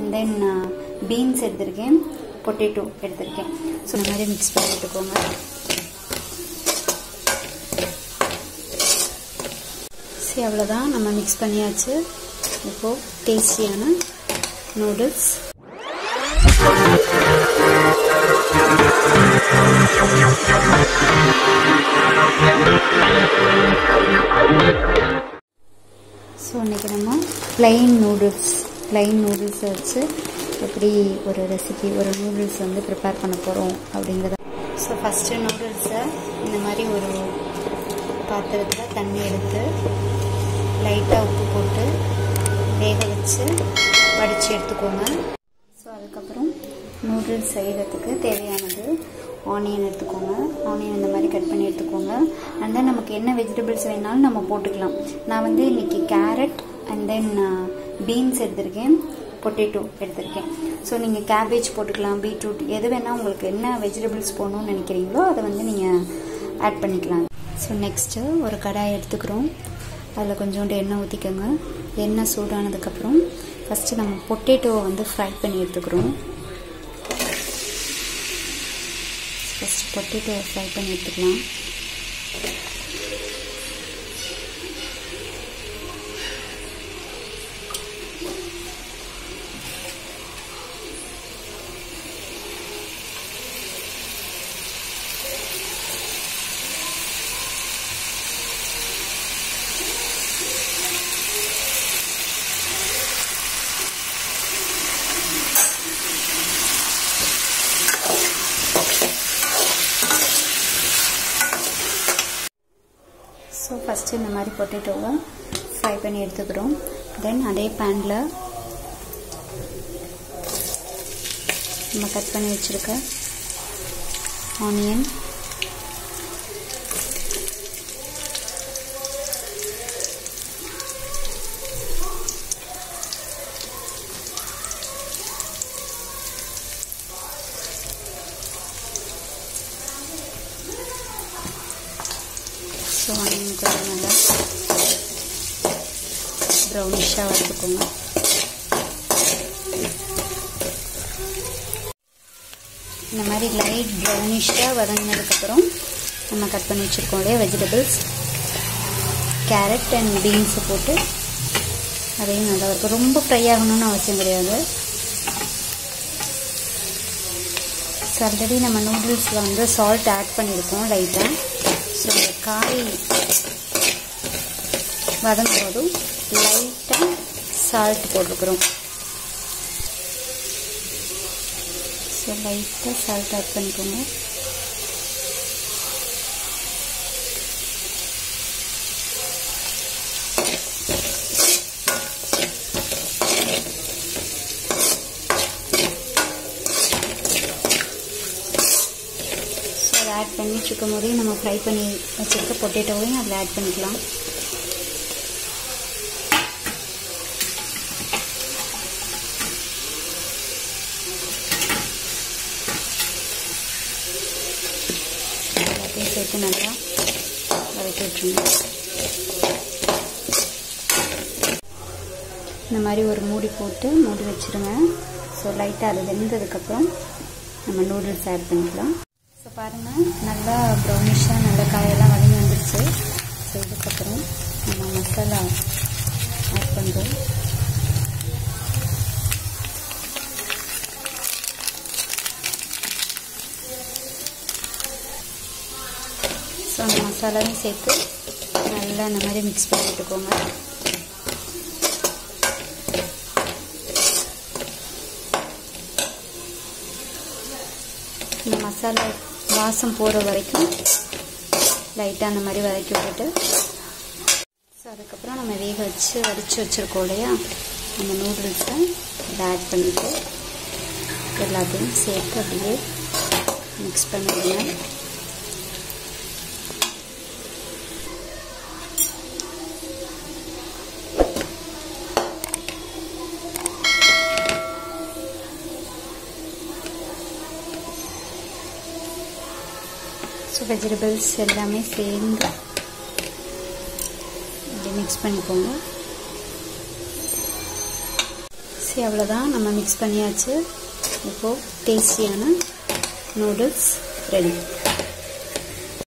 and then beans எடுத்திருக்கேன் potato எடுத்திருக்கேன் so இந்த மாதிரி மிக்ஸ் பண்ணி எடுத்துக்கோங்க சரி அவ்வளோதான் நம்ம மிக்ஸ் பண்ணியாச்சு இப்போது டேஸ்டியான நூடுல்ஸ் ஸோ இன்றைக்கி நம்ம ப்ளைன் நூடுல்ஸ் ப்ளைன் நூடுல்ஸை வச்சு எப்படி ஒரு ரெசிபி ஒரு நூடுல்ஸ் வந்து ப்ரிப்பேர் பண்ண போகிறோம் அப்படிங்கிறத ஸோ ஃபஸ்ட்டு நூடுல்ஸை இந்த மாதிரி ஒரு பாத்திரத்தில் தண்ணி எடுத்து லைட்டாக உப்பு போட்டு வேக வச்சு வடித்து எடுத்துக்கோங்க ஸோ அதுக்கப்புறம் நூடுல்ஸ் செய்கிறதுக்கு தேவையானது ஆனியன் எடுத்துக்கோங்க ஆனியன் இந்த மாதிரி கட் பண்ணி எடுத்துக்கோங்க அண்ட் தென் நமக்கு என்ன வெஜிடபிள்ஸ் வேணாலும் நம்ம போட்டுக்கலாம் நான் வந்து இன்றைக்கி கேரட் அண்ட் தென் பீன்ஸ் எடுத்திருக்கேன் பொட்டேட்டோ எடுத்திருக்கேன் ஸோ நீங்கள் கேபேஜ் போட்டுக்கலாம் பீட்ரூட் எது வேணால் உங்களுக்கு என்ன வெஜிடபிள்ஸ் போகணும்னு நினைக்கிறீங்களோ அதை வந்து நீங்கள் ஆட் பண்ணிக்கலாம் ஸோ நெக்ஸ்ட்டு ஒரு கடாய் எடுத்துக்கிறோம் அதில் கொஞ்சோண்டு எண்ணெய் ஊற்றிக்கோங்க எண்ணெய் சூடானதுக்கப்புறம் ஃபஸ்ட்டு நம்ம பொட்டேட்டோவை வந்து ஃப்ரை பண்ணி எடுத்துக்கிறோம் ஃபஸ்ட்டு பொட்டேட்டோவை ஃப்ரை பண்ணி எடுத்துக்கலாம் ஸோ ஃபஸ்ட்டு இந்த மாதிரி பொட்டேட்டோவை ஃப்ரை பண்ணி எடுத்துக்கிறோம் தென் அதே பேனில் நம்ம கட் பண்ணி வச்சுருக்க ஆனியன் ஸோ ஆனியன் கொஞ்சம் நல்லா ப்ரௌனிஷாக வறுத்துக்கோங்க இந்த மாதிரி லைட் ப்ரௌனிஷாக வதங்கினதுக்கப்புறம் நம்ம கட் பண்ணி வச்சுருக்கோம் இல்லையா வெஜிடபிள்ஸ் கேரட் அண்ட் பீன்ஸை போட்டு அதையும் நல்லா இருக்கும் ரொம்ப ஃப்ரை ஆகணும்னு அவசியம் கிடையாது ஸோ ஆல்ரெடி நம்ம நூடுல்ஸில் வந்து சால்ட் ஆட் பண்ணியிருக்கோம் லைட்டாக ஸோ இந்த காய் வதங்கும் போதும் லைட்டாக சால்ட் போட்டுக்கிறோம் ஸோ லைட்டாக சால்ட் ஆட் பண்ணிக்கோங்க ஸோ அதை ஆட் பண்ணி வச்சுக்கும் போதே நம்ம ஃப்ரை பண்ணி வச்சுருக்க பொட்டேட்டோவையும் அதில் ஆட் பண்ணிக்கலாம் எல்லாத்தையும் சேர்த்து நல்லா வதக்கி விட்டுருங்க இந்த மாதிரி ஒரு மூடி போட்டு மூடி வச்சுருங்க ஸோ லைட்டாக அது வெந்ததுக்கப்புறம் நம்ம நூடுல்ஸ் ஆட் பண்ணிக்கலாம் ஸோ பாருங்கள் நல்லா ப்ரௌனிஷாக நல்ல காயெல்லாம் வதங்கி வந்துருச்சு ஸோ இதுக்கப்புறம் நம்ம மசாலா ஆட் பண்ணுறோம் ஸோ அந்த மசாலாவையும் சேர்த்து நல்லா இந்த மாதிரி மிக்ஸ் பண்ணி விட்டுக்கோங்க இந்த மசாலா வாசம் போகிற வரைக்கும் லைட்டாக அந்த மாதிரி வதக்கி விட்டுட்டு ஸோ அதுக்கப்புறம் நம்ம வேக வச்சு வடித்து வச்சுருக்கோம் இல்லையா அந்த நூடுல்ஸை இதை ஆட் பண்ணிவிட்டு எல்லாத்தையும் சேர்த்து அப்படியே மிக்ஸ் பண்ணிவிடுங்க ஸோ வெஜிடபிள்ஸ் எல்லாமே சேர்ந்து இப்படி மிக்ஸ் பண்ணிக்கோங்க ஸோ சரி அவ்வளோதான் நம்ம மிக்ஸ் பண்ணியாச்சு இப்போது டேஸ்டியான நூடுல்ஸ் ரெடி